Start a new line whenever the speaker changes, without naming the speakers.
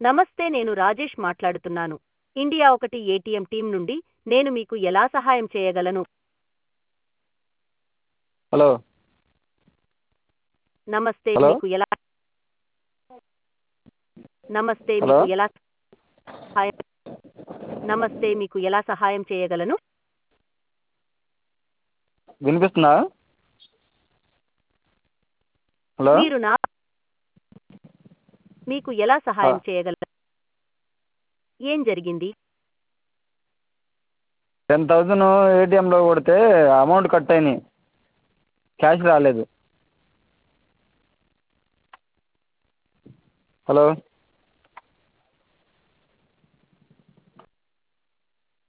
నమస్తే నేను రాజేష్ మాట్లాడుతున్నాను ఇండియా ఒకటి ఏటీఎం టీం నుండి నేను మీకు ఎలా సహాయం చేయగలను
హలో
నమస్తే
హలో
మీకు ఎలా నమస్తే
హలో
మీకు ఎలా సహాయం నమస్తే మీకు ఎలా సహాయం చేయగలను
వినిపిస్తుందా హలో
మీరు నా మీకు ఎలా సహాయం
ఆ.
చేయగలరు ఏం జరిగింది
టెన్ థౌజండ్ ఏటీఎంలో కొడితే అమౌంట్ కట్ అయినాయి క్యాష్ రాలేదు హలో